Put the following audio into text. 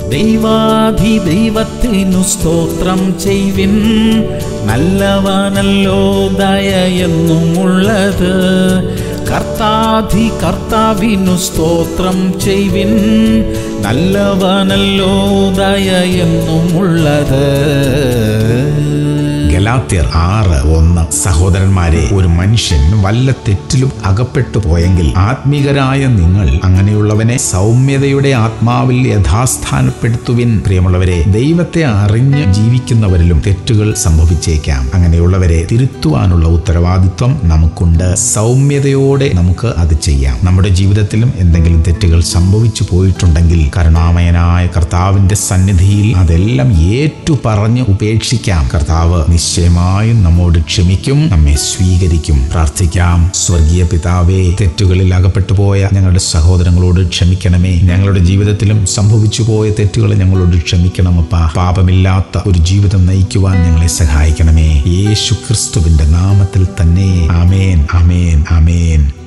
ദൈവാധി ദൈവത്തിനു സ്തോത്രം ചെയ്വിൻ നല്ലവനല്ലോ ദയയെന്നുമുള്ളത് കർത്താധി കർത്താവിനു സ്തോത്രം ചെയ്വിൻ നല്ലവനല്ലോ ദയയെന്നുമുള്ളത് ഗലാത്യർ ആറ് ഒന്ന് സഹോദരന്മാരെ ഒരു മനുഷ്യൻ വല്ല തെറ്റിലും അകപ്പെട്ടു പോയെങ്കിൽ ആത്മീകരായ നിങ്ങൾ അങ്ങനെയുള്ളവനെ സൗമ്യതയുടെ ആത്മാവിൽ യഥാസ്ഥാനപ്പെടുത്തുവിൻ പ്രിയമുള്ളവരെ ദൈവത്തെ അറിഞ്ഞ് ജീവിക്കുന്നവരിലും തെറ്റുകൾ സംഭവിച്ചേക്കാം അങ്ങനെയുള്ളവരെ തിരുത്തുവാനുള്ള ഉത്തരവാദിത്വം നമുക്കുണ്ട് സൗമ്യതയോടെ നമുക്ക് അത് ചെയ്യാം നമ്മുടെ ജീവിതത്തിലും എന്തെങ്കിലും തെറ്റുകൾ സംഭവിച്ചു പോയിട്ടുണ്ടെങ്കിൽ കരുണാമയനായ കർത്താവിന്റെ സന്നിധിയിൽ അതെല്ലാം ഏറ്റു പറഞ്ഞ് ഉപേക്ഷിക്കാം കർത്താവ് നിശ്ചയമായും നമ്മോട് ക്ഷമിക്കും നമ്മെ സ്വീകരിക്കും പ്രാർത്ഥിക്കാം സ്വർഗീയ പിതാവേ തെറ്റുകളിൽ അകപ്പെട്ടു പോയ ഞങ്ങളുടെ സഹോദരങ്ങളോട് ക്ഷമിക്കണമേ ഞങ്ങളുടെ ജീവിതത്തിലും സംഭവിച്ചു പോയ തെറ്റുകൾ ഞങ്ങളോട് ക്ഷമിക്കണമപ്പാ പാപമില്ലാത്ത ഒരു ജീവിതം നയിക്കുവാൻ ഞങ്ങളെ സഹായിക്കണമേ യേശു ക്രിസ്തുവിന്റെ നാമത്തിൽ തന്നെ ആമേൻ ആമേൻ ആമേൻ